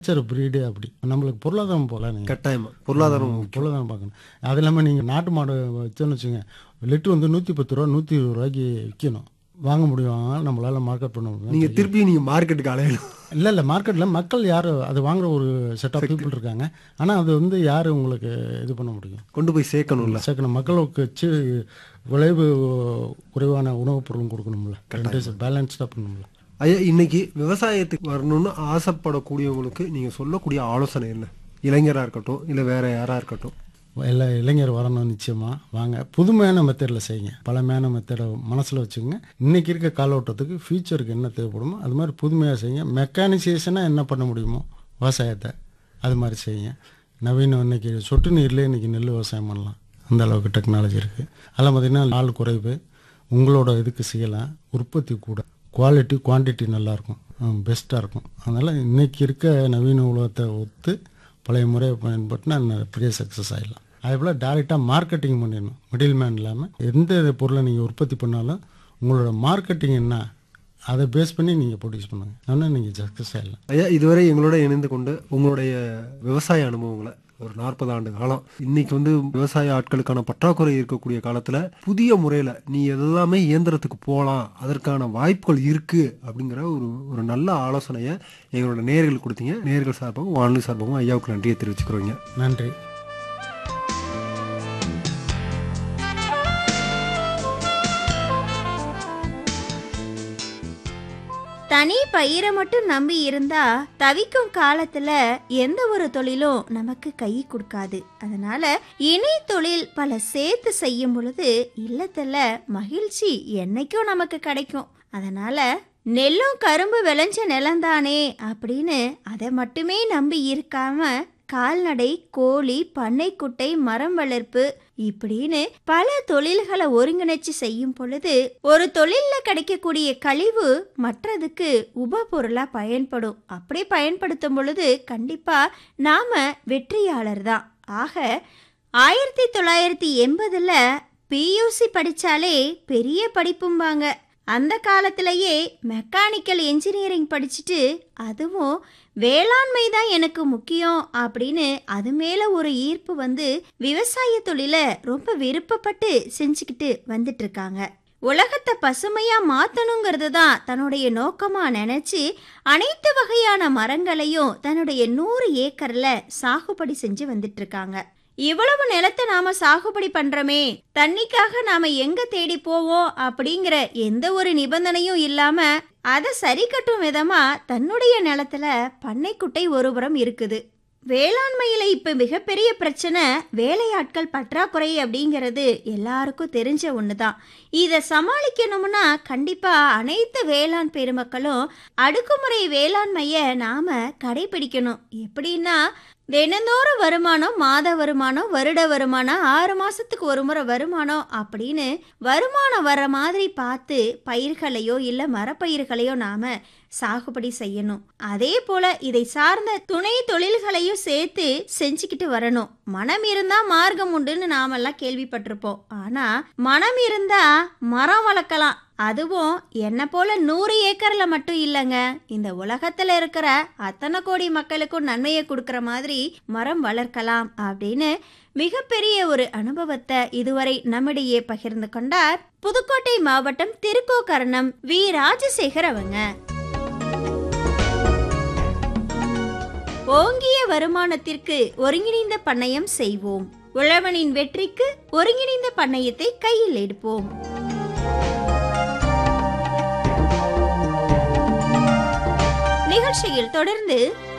சரி பிரீடே அப்படி நம்மளுக்கு பொருளாதாரம் போல நீங்கள் கட்டாயமா பொருளாதாரம் பொருளாதாரம் பார்க்கணும் அது இல்லாமல் நீங்கள் நாட்டு மாடு வச்சோன்னு வச்சுங்க லிட்டர் வந்து நூற்றி பத்து ரூபா நூற்றி இருபது ரூபாய்க்கு விற்கணும் வாங்க முடியும் நம்மளால மார்க்கெட் பண்ண முடியும் நீங்க திருப்பி நீங்க மார்க்கெட்டுக்கு அலையணும் இல்லை இல்லை மார்க்கெட்டில் மக்கள் யார் அது வாங்குற ஒரு செட் ஆஃப் பீப்புள் இருக்காங்க ஆனால் அது வந்து யார் உங்களுக்கு இது பண்ண முடியும் கொண்டு போய் சேர்க்கணும்ல சேர்க்கணும் மக்களுக்கு வச்சு விளைவு குறைவான உணவுப் பொருளும் கொடுக்கணும்ல ரெண்டு பேலன்ஸ்டாக பண்ணணும்ல ஐயா இன்னைக்கு விவசாயத்துக்கு வரணும்னு ஆசைப்படக்கூடியவங்களுக்கு நீங்க சொல்லக்கூடிய ஆலோசனை என்ன இளைஞரா இருக்கட்டும் இல்ல வேற யாரா இருக்கட்டும் எல்லா இளைஞர் வரணும் நிச்சயமாக வாங்க புதுமையான மெத்தடில் செய்யுங்க பழமையான மெத்தடை மனசில் வச்சுக்கோங்க இன்றைக்கி இருக்க காலோட்டத்துக்கு ஃபியூச்சருக்கு என்ன தேவைப்படுமோ அது மாதிரி புதுமையாக செய்யுங்க மெக்கானிசேஷனாக என்ன பண்ண முடியுமோ விவசாயத்தை அது மாதிரி செய்யுங்க நவீனம் இன்னைக்கு சொட்டு நீர்லேயே இன்றைக்கி நெல் விவசாயம் பண்ணலாம் அந்த அளவுக்கு டெக்னாலஜி இருக்குது அதில் பார்த்திங்கன்னா ஆள் குறைவு உங்களோட இதுக்கு செய்யலாம் உற்பத்தி கூட குவாலிட்டி குவான்டிட்டி நல்லாயிருக்கும் பெஸ்ட்டாக இருக்கும் அதனால் இன்றைக்கி இருக்க நவீன உலகத்தை ஒத்து பழைய முறையை பயன்படுத்தினா ந- பெரிய சக்ஸஸ் ஆகிடலாம் அதே போல் டேரெக்டாக மார்க்கெட்டிங் பண்ணிடணும் மிடில் மேன் இல்லாமல் எந்த பொருளை நீங்கள் உற்பத்தி பண்ணாலும் உங்களோட மார்க்கெட்டிங் என்ன அதை பேஸ் பண்ணி நீங்கள் ப்ரொடியூஸ் பண்ணுங்க ஆனால் நீங்கள் சக்ஸஸ் ஆகிடலாம் ஐயா இதுவரை எங்களோட இணைந்து கொண்டு உங்களுடைய விவசாய அனுபவங்களை ஒரு நாற்பது ஆண்டு காலம் இன்னைக்கு வந்து விவசாய ஆட்களுக்கான பற்றாக்குறை இருக்கக்கூடிய காலத்துல புதிய முறையில நீ எல்லாமே இயந்திரத்துக்கு போகலாம் அதற்கான வாய்ப்புகள் இருக்கு அப்படிங்கிற ஒரு ஒரு நல்ல ஆலோசனையை எங்களோட நேர்கள் கொடுத்தீங்க நேர்கள் சார்பாகவும் வானொலி சார்பாகவும் ஐயாவுக்கு நன்றியை தெரிவிச்சுக்கிறோங்க நன்றி தனி பயிரை மட்டும் நம்பி இருந்தா தவிக்கும் காலத்துல எந்த ஒரு தொழிலும் நமக்கு கை கொடுக்காது அதனால இணை தொழில் பல சேர்த்து செய்யும் பொழுது இல்லத்துல மகிழ்ச்சி என்னைக்கும் நமக்கு கிடைக்கும் அதனால நெல்லும் கரும்பு விளைஞ்ச நிலம்தானே அப்படின்னு அதை மட்டுமே நம்பி இருக்காம கால்நடை கோழி பண்ணைக்குட்டை மரம் வளர்ப்பு இப்படின்னு பல தொழில்களை ஒருங்கிணைச்சு செய்யும் பொழுது ஒரு தொழில்ல கிடைக்கக்கூடிய கழிவு மற்றதுக்கு உப பொருளா பயன்படும் அப்படி பயன்படுத்தும் பொழுது கண்டிப்பா நாம வெற்றியாளர் தான் ஆக ஆயிரத்தி தொள்ளாயிரத்தி எண்பதுல பியூசி படிச்சாலே பெரிய படிப்பும்பாங்க அந்த காலத்திலேயே மெக்கானிக்கல் இன்ஜினியரிங் படிச்சுட்டு அதுவும் வேளாண்மை தான் எனக்கு முக்கியம் அப்படின்னு அது மேல ஒரு ஈர்ப்பு வந்து விவசாய தொழிலை ரொம்ப விருப்பப்பட்டு செஞ்சுக்கிட்டு வந்துட்டு இருக்காங்க உலகத்தை பசுமையா மாத்தணுங்கிறது தான் தன்னுடைய நோக்கமா நினைச்சு அனைத்து வகையான மரங்களையும் தன்னுடைய நூறு ஏக்கர்ல சாகுபடி செஞ்சு வந்துட்டு இருக்காங்க இவ்வளவு நிலத்தை நாம சாகுபடி பண்றோமே தண்ணிக்காக நாம எங்க தேடி போவோம் அப்படிங்கிற எந்த ஒரு நிபந்தனையும் இல்லாம அதை சரி கட்டும் விதமா தன்னுடைய நிலத்துல பண்ணைக்குட்டை ஒருபுறம் இருக்குது வேளாண்மையில இப்ப மிகப்பெரிய பிரச்சனை வேலையாட்கள் பற்றாக்குறை அப்படிங்கிறது எல்லாருக்கும் தெரிஞ்ச ஒண்ணுதான் இதை சமாளிக்கணும்னா கண்டிப்பா அனைத்து வேளாண் பெருமக்களும் அடுக்குமுறை வேளாண்மையை நாம கடைபிடிக்கணும் எப்படின்னா தினந்தோறும் வருமானம் மாத வருமானம் வருட வருமானம் ஆறு மாசத்துக்கு ஒரு முறை வருமானம் அப்படின்னு வருமானம் வர்ற மாதிரி பார்த்து பயிர்களையோ இல்ல மரப்பயிர்களையோ நாம சாகுபடி செய்யணும் அதே போல இதை சார்ந்த துணை தொழில்களையும் சேர்த்து செஞ்சுக்கிட்டு வரணும் மனம் இருந்தா மார்க்கம் உண்டுன்னு நாமெல்லாம் கேள்விப்பட்டிருப்போம் ஆனா மனம் இருந்தா மரம் வளர்க்கலாம் அதுவும் என்ன போல நூறு ஏக்கர்ல மட்டும் இல்லைங்க இந்த உலகத்துல இருக்கிற அத்தனை கோடி மக்களுக்கும் நன்மையை கொடுக்கிற மாதிரி மரம் வளர்க்கலாம் அப்படின்னு மிகப்பெரிய ஒரு அனுபவத்தை இதுவரை நம்மிடையே பகிர்ந்து கொண்டார் புதுக்கோட்டை மாவட்டம் திருக்கோக்கரணம் வி ராஜசேகர் அவங்க ஓங்கிய வருமானத்திற்கு ஒருங்கிணைந்த பண்ணையம் செய்வோம் உழவனின் வெற்றிக்கு ஒருங்கிணைந்த பண்ணையத்தை கையில் எடுப்போம் நிகழ்ச்சியில் தொடர்ந்து